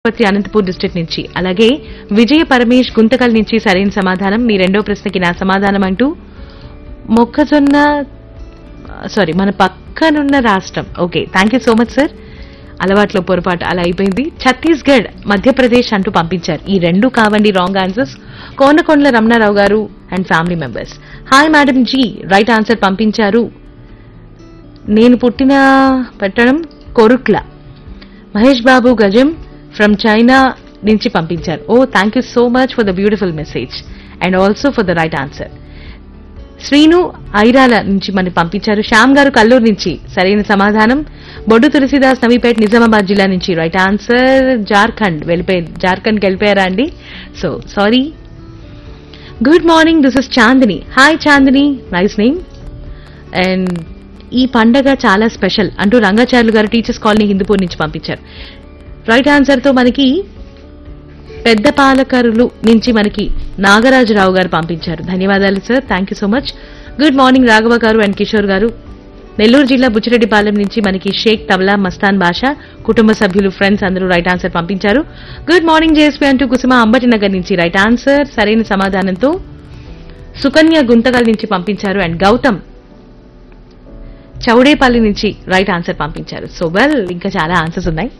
ఆసుపత్రి అనంతపూర్ డిస్ట్రిక్ట్ నుంచి అలాగే విజయ పరమేష్ గుంతకల్ నుంచి సరైన సమాధానం మీ రెండో ప్రశ్నకి నా సమాధానం అంటూ మొక్కజొన్న సారీ మన పక్కనున్న రాష్ట్రం okay thank you so much sir అలవాట్లో పొరపాటు అలా అయిపోయింది ఛత్తీస్గఢ్ మధ్యప్రదేశ్ అంటూ పంపించారు ఈ రెండు కావండి wrong answers Konakondala Ramanarao garu and family members hi madam ji right answer పంపించారు నేను పుట్టిన పట్టణం కొరుట్ల మహేష్ బాబు గజం ఫ్రమ్ చైనా నుంచి పంపించారు oh thank you so much for the beautiful message and also for the right answer Sreenu Airala నుంచి మనకి పంపించారు శ్యామ్ గారు కల్లూరు నుంచి సరైన సమాధానం బొడ్డు తులసిదాస్ నవీపేట్ నిజామాబాద్ జిల్లా నుంచి రైట్ ఆన్సర్ జార్ఖండ్ వెళ్ళిపోయి జార్ఖండ్కి వెళ్ళిపోయారా అండి so sorry good morning this is Chandini hi Chandini nice name and ఈ పండగ చాలా స్పెషల్ అంటూ రంగాచార్యులు గారు టీచర్స్ కాలనీ హిందూపూర్ నుంచి పంపించారు రైట్ ఆన్సర్ తో మనకి పెద్ద పాలకరులు నుంచి మనకి నాగరాజరావు గారు పంపించారు ధన్యవాదాలు sir thank you so much good morning Raghava garu and Kishore గారు నెల్లూరు జిల్లా బుచ్చిరెడ్డిపాలెం నుంచి మనకి షేక్ తబలా మస్తాన్ బాషా కుటుంబ సభ్యులు ఫ్రెండ్స్ అందరూ రైట్ ఆన్సర్ పంపించారు గుడ్ మార్నింగ్ జేఎస్పీ అంటూ కుసుమ అంబటి నగర్ నుంచి రైట్ ఆన్సర్ సరైన సమాధానంతో సుకన్య గుంతకల్ నుంచి పంపించారు అండ్ గౌతమ్ చౌడేపల్లి నుంచి రైట్ ఆన్సర్ పంపించారు సో వెల్ ఇంకా చాలా ఆన్సర్స్ ఉన్నాయి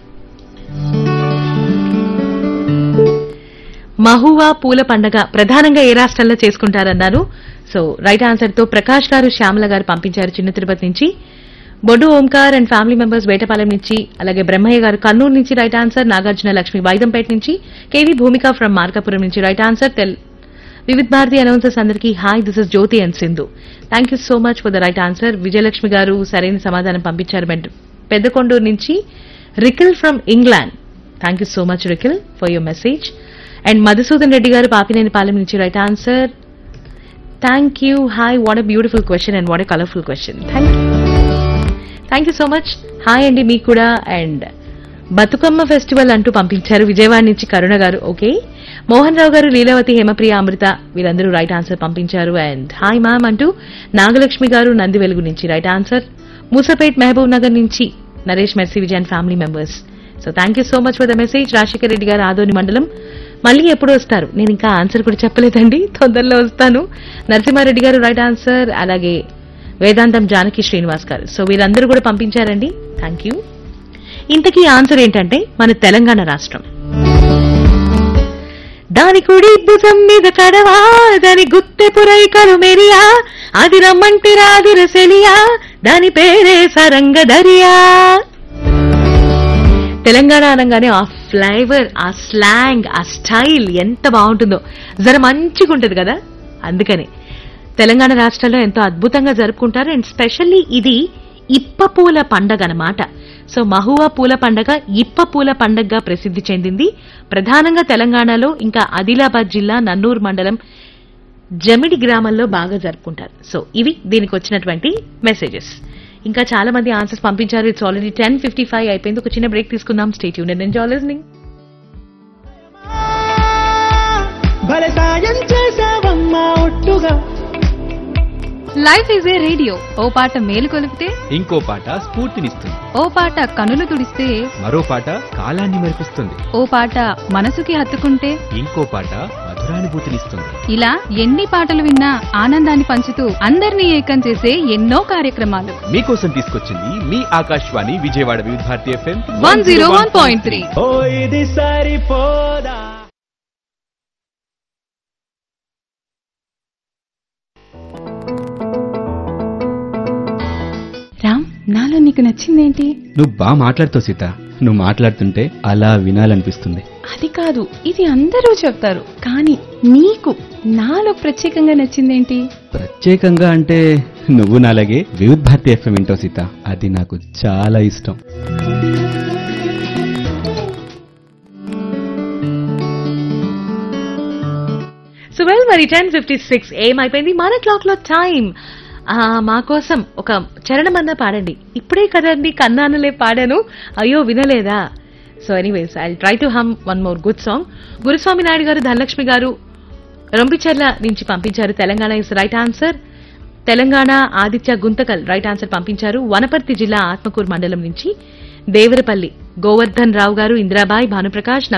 మహువా పూల పండగ ప్రధానంగా ఏ రాష్ట్రాల్లో చేసుకుంటారన్నారు సో రైట్ ఆన్సర్ తో ప్రకాష్ గారు శ్యామల గారు పంపించారు చిన్న తిరుపతి నుంచి Boddu Omkar and family members Vetapalem నుంచి అలాగే బ్రహ్మయ్య గారు కర్నూలు నుంచి రైట్ ఆన్సర్ నాగార్జున లక్ష్మి వైదంపేట నుంచి కేవీ భూమిక ఫ్రమ్ మార్కాపురం నుంచి రైట్ ఆన్సర్ తెల్ వివిధ్ భారతి అనౌన్సర్స్ అందరికీ hi this is Jyothi and Sindhu thank you so much for the right answer Vijayalakshmi garu సరైన సమాధానం పంపించారు బట్ పెద్దకొండూరు నుంచి Rikil from England thank you so much Rikil for your message and Madhusudan Reddy గారు పాపినేని పాలెం నుంచి right answer thank you hi what a beautiful question and what a colourful question thank you thank you so much hi అండి మీకు కూడా and Bathukamma festival అంటూ పంపించారు విజయవాడ నుంచి కరుణ గారు okay Mohan రావు గారు లీలావతి హేమప్రియ అమృత వీరందరూ రైట్ ఆన్సర్ పంపించారు అండ్ హాయ్ మ్యామ్ అంటూ నాగలక్ష్మి గారు నంది వెలుగు నుంచి right answer Moosapet Mahabubnagar నుంచి Naresh Mercy Vijay and family members so thank you so much for the message Rajasekhar Reddy garu Adoni మండలం మళ్ళీ ఎప్పుడు వస్తారు నేను ఇంకా ఆన్సర్ కూడా చెప్పలేదండి తొందరలో వస్తాను నరసింహారెడ్డి గారు రైట్ ఆన్సర్ అలాగే వేదాంతం జానకి శ్రీనివాస్ గారు సో వీరందరూ కూడా పంపించారండి థ్యాంక్ యూ ఇంతకీ ఆన్సర్ ఏంటంటే మన తెలంగాణ రాష్ట్రం దాని కుడి భుజం మీద కడవా దాని గుత్తె పురైకలు మెరియా అది రమ్మంటి రాదిర సెలియా దాని పేరే సరంగ దరియా తెలంగాణ అనగానే ఆ ఫ్లేవర్ ఆ స్లాంగ్ ఆ స్టైల్ ఎంత బాగుంటుందో జర మంచిగా ఉంటుంది కదా అందుకని తెలంగాణ రాష్ట్రంలో ఎంతో అద్భుతంగా జరుపుకుంటారు అండ్ స్పెషల్లీ ఇది ఇప్ప పూల పండగ అన్నమాట సో మహువా పూల పండగ ఇప్ప పూల పండగగా ప్రసిద్ధి చెందింది ప్రధానంగా తెలంగాణలో ఇంకా ఆదిలాబాద్ జిల్లా నన్నూరు మండలం జమిడి గ్రామంలో బాగా జరుపుకుంటారు సో ఇవి దీనికి వచ్చినటువంటి మెసేజెస్ ఇంకా చాలా మంది ఆన్సర్స్ పంపించారు it's already ten fifty five అయిపోయింది ఒక చిన్న బ్రేక్ తీసుకుందాం స్టేట్ యూనియన్ ఎంజాయ్ లిస్నింగ్ భలే సాయం చేసావమ్మా ఒట్టుగా లైఫ్ ఈజ్ ఏ రేడియో ఓ పాట మేలు కొలిపితే ఇంకో పాట స్ఫూర్తినిస్తుంది ఓ పాట కనులు తుడిస్తే మరో పాట కాలాన్ని మరిపిస్తుంది ఓ పాట మనసుకి హత్తుకుంటే ఇంకో పాట మధురానుభూతినిస్తుంది ఇలా ఎన్ని పాటలు విన్నా ఆనందాన్ని పంచుతూ అందరినీ ఏకం చేసే ఎన్నో కార్యక్రమాలు మీకోసం తీసుకొచ్చింది మీ Akashvani Vijayawada Vividh Bharati FM one zero one point three ఓ ఇది సరిపోదా రామ్ నాలో నీకు నచ్చిందేంటి నువ్వు బాగా మాట్లాడుతావు సీత నువ్వు మాట్లాడుతుంటే అలా వినాలనిపిస్తుంది అది కాదు ఇది అందరూ చెప్తారు కానీ నీకు నాలో ప్రత్యేకంగా నచ్చిందేంటి ప్రత్యేకంగా అంటే నువ్వు నాలాగే వివిధ భారతి ఎఫ్ఎం వింటావు సీత అది నాకు చాలా ఇష్టం సో వెల్ మరి టెన్ ఫిఫ్టీ సిక్స్ ఏమైపోయింది మన క్లాక్ లో టైం మా కోసం ఒక చరణమన్నా పాడండి ఇప్పుడే కదండి కన్నానులే పాడాను అయ్యో వినలేదా so anyways I try to hum one more good song Guruswamy Naidu garu Dhanalakshmi garu Rompicherla నుంచి పంపించారు Telangana is right answer Telangana Aditya Guntakal right answer పంపించారు వనపర్తి జిల్లా ఆత్మకూరు మండలం నుంచి దేవరపల్లి గోవర్ధన్ రావు గారు ఇందిరాబాయ్ భానుప్రకాష్